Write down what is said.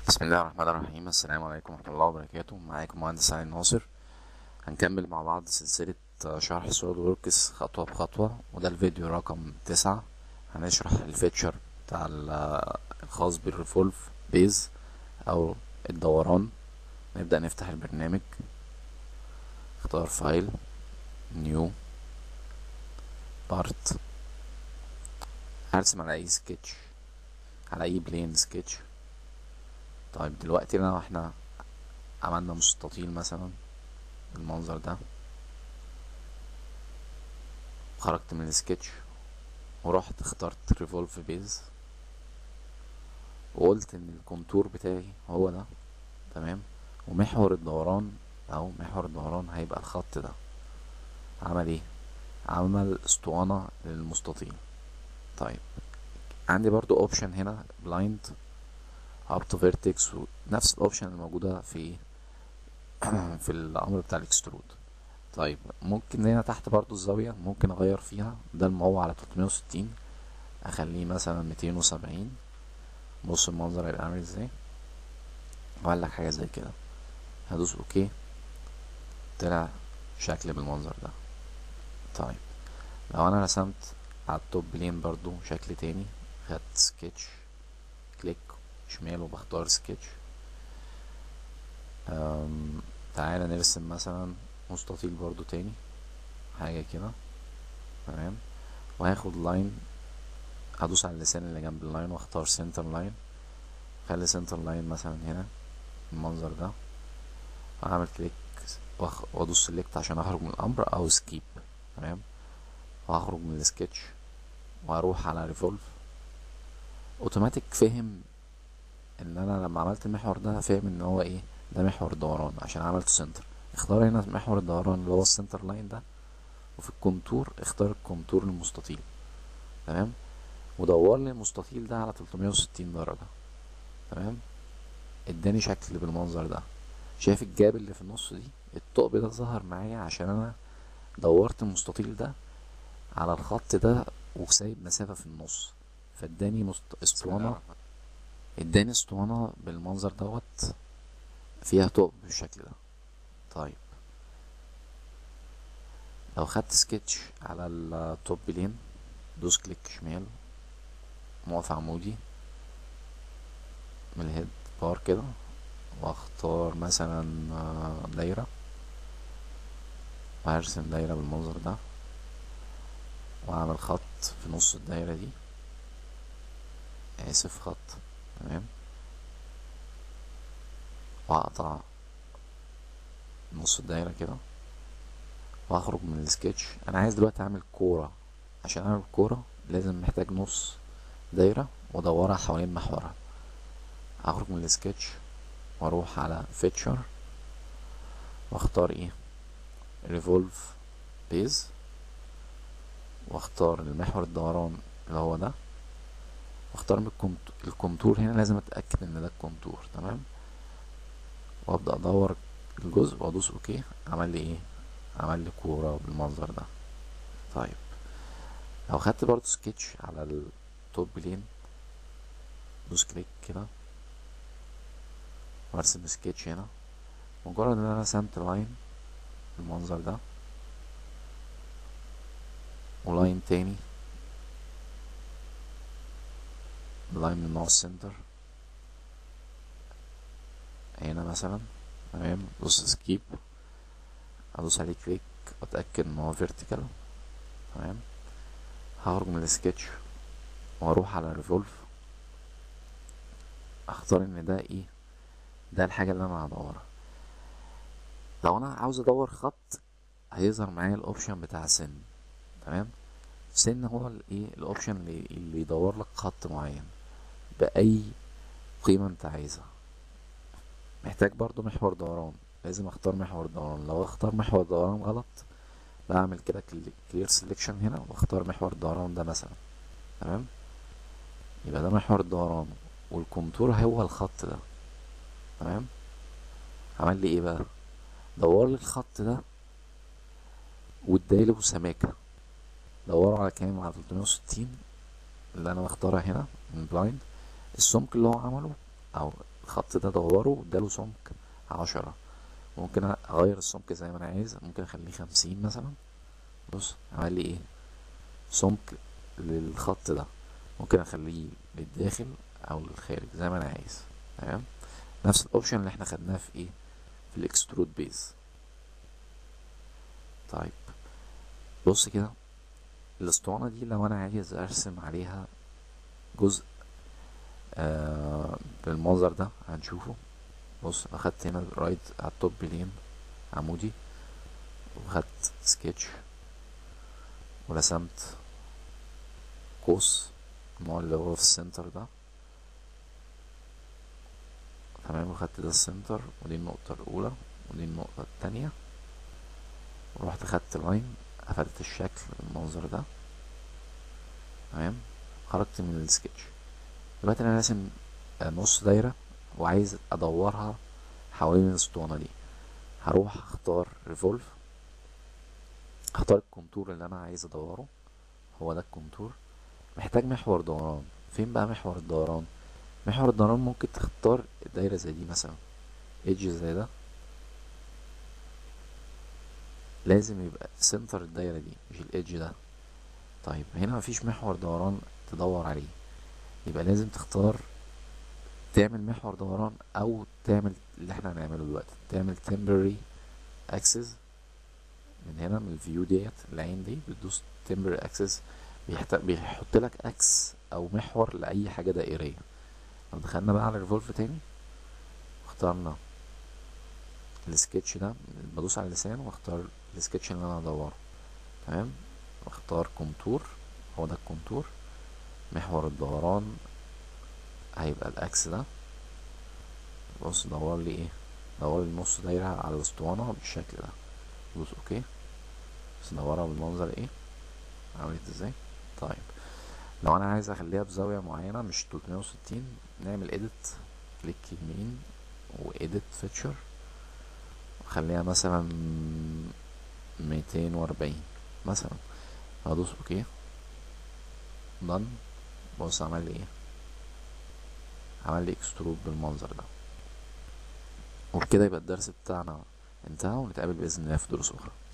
بسم الله الرحمن الرحيم السلام عليكم ورحمة الله وبركاته معاكم مهندس علي ناصر هنكمل مع بعض سلسلة شرح سوليد وركس خطوة بخطوة وده الفيديو رقم تسعة هنشرح الفيتشر بتاع ال- الخاص بالريفولف بيز أو الدوران نبدأ نفتح البرنامج اختار فايل نيو بارت هرسم على أي سكتش على أي بلين سكتش طيب دلوقتي لو احنا عملنا مستطيل مثلا بالمنظر ده خرجت من السكتش ورحت اخترت ريفولف بيز وقلت ان الكونتور بتاعي هو ده تمام ومحور الدوران او محور الدوران هيبقى الخط ده عمل ايه عمل اسطوانة للمستطيل طيب عندي برضو اوبشن هنا بلايند اب تو فيرتكس ونفس الاوبشن الموجوده في في الامر بتاع الاكسترود طيب ممكن هنا تحت برضو الزاويه ممكن اغير فيها بدل ما هو على 360 اخليه مثلا 270 بص المنظر هيبقى عامل ازاي اعمل لك حاجه زي كده هدوس اوكي طلع شكل بالمنظر ده طيب لو انا رسمت على التوب بلين برضو شكل تاني خدت سكتش كليك شمال وبختار سكتش تعالى نرسم مثلا مستطيل برضو تاني حاجة كده تمام وهاخد لاين هدوس على اللسان اللي جنب اللاين واختار سنتر لاين خلي سنتر لاين مثلا هنا المنظر ده وهعمل كليك وادوس سيلكت عشان اخرج من الامر او سكيب تمام وهخرج من السكتش وهروح على ريفولف اوتوماتيك فهم ان انا لما عملت المحور ده فاهم ان هو ايه ده محور دوران عشان عملته سنتر اختار هنا محور الدوران اللي هو السنتر لاين ده وفي الكونتور اختار الكونتور المستطيل تمام ودور لي المستطيل ده على 360 درجة تمام اداني شكل بالمنظر ده شايف الجاب اللي في النص دي الثقب ده ظهر معايا عشان انا دورت المستطيل ده على الخط ده وسايب مسافة في النص فاداني مست... اسطوانة اداني اسطوانة بالمنظر دوت فيها ثقب بالشكل ده طيب لو خدت سكتش على التوب لين دوس كليك شمال موقف عمودي من الهيد بار كده واختار مثلا دايرة وهرسم دايرة بالمنظر ده واعمل خط في نص الدايرة دي اسف خط تمام وهقطع نص الدايرة كده وهخرج من السكتش انا عايز دلوقتي اعمل كورة عشان اعمل كورة لازم محتاج نص دايرة وادورها حوالين محورها هخرج من السكتش واروح على فيتشر واختار ايه ريفولف بيز واختار المحور الدوران اللي هو ده واختار من الكونتور هنا لازم اتاكد ان ده الكونتور تمام وابدا ادور الجزء وادوس اوكي عمل لي ايه عمل لي كوره بالمنظر ده طيب لو خدت برضو سكتش على التوب لين دوس كليك كده وارسم سكتش هنا مجرد ان انا رسمت لاين بالمنظر ده ولاين تاني لاين من نوع السنتر هنا مثلا تمام دوس سكيب ادوس عليه كليك واتاكد ان هو فيرتيكال تمام هخرج من السكتش واروح على ريفولف اختار ان ده ايه ده الحاجه اللي انا هدورها لو انا عاوز ادور خط هيظهر معايا الاوبشن بتاع سن تمام سن هو الايه الاوبشن اللي, اللي يدور لك خط معين باي قيمه انت عايزها محتاج برضو محور دوران لازم اختار محور دوران لو اختار محور دوران غلط بعمل كده كلير سيلكشن هنا واختار محور الدوران ده مثلا تمام يبقى ده محور الدوران والكونتور هو الخط ده تمام عمل لي ايه بقى دور لي الخط ده واداله سماكه دوروا على كام على 360 اللي انا بختارها هنا من بلايند السمك اللي هو عمله او الخط ده ادوره واداله سمك عشرة ممكن اغير السمك زي ما انا عايز ممكن اخليه خمسين مثلا بص عمل لي ايه سمك للخط ده ممكن اخليه للداخل او للخارج زي ما انا عايز تمام نفس الاوبشن اللي احنا خدناه في ايه في الاكسترود بيز طيب بص كده الاسطوانة دي لو انا عايز ارسم عليها جزء آه بالمنظر ده هنشوفه بص اخدت هنا رايت على التوب بلين عمودي وخدت سكتش ورسمت قوس النوع اللي هو في السنتر ده تمام وخدت ده السنتر ودي النقطة الأولى ودي النقطة التانية ورحت خدت لاين قفلت الشكل بالمنظر ده تمام خرجت من السكتش دلوقتي انا راسم نص دايرة وعايز ادورها حوالين الاسطوانة دي هروح اختار ريفولف اختار الكونتور اللي انا عايز ادوره هو ده الكونتور محتاج محور دوران فين بقى محور الدوران محور الدوران ممكن تختار دايرة زي دي مثلا ايدج زي ده لازم يبقى سنتر الدايرة دي مش الايدج ده طيب هنا مفيش محور دوران تدور عليه يبقى لازم تختار تعمل محور دوران او تعمل اللي احنا هنعمله دلوقتي تعمل temporary axis من هنا من الفيو ديت العين دي بتدوس temporary axis بيحط لك اكس او محور لاي حاجه دائريه لو دخلنا بقى على الريفولف تاني اخترنا السكتش ده بدوس على اللسان واختار السكتش اللي انا هدوره تمام واختار كونتور هو ده الكونتور محور الدوران هيبقى الاكس ده بص دور لي ايه دور لي نص دايرة على الاسطوانة بالشكل ده دوس اوكي بس دورها بالمنظر ايه عملت ازاي طيب لو انا عايز اخليها بزاوية معينة مش 360 نعمل edit كليك يمين و edit feature خليها مثلا ميتين واربعين مثلا هدوس اوكي done بص عمل لي ايه عمل لي اكسترود بالمنظر ده وبكده يبقى الدرس بتاعنا انتهى ونتقابل باذن الله في دروس اخرى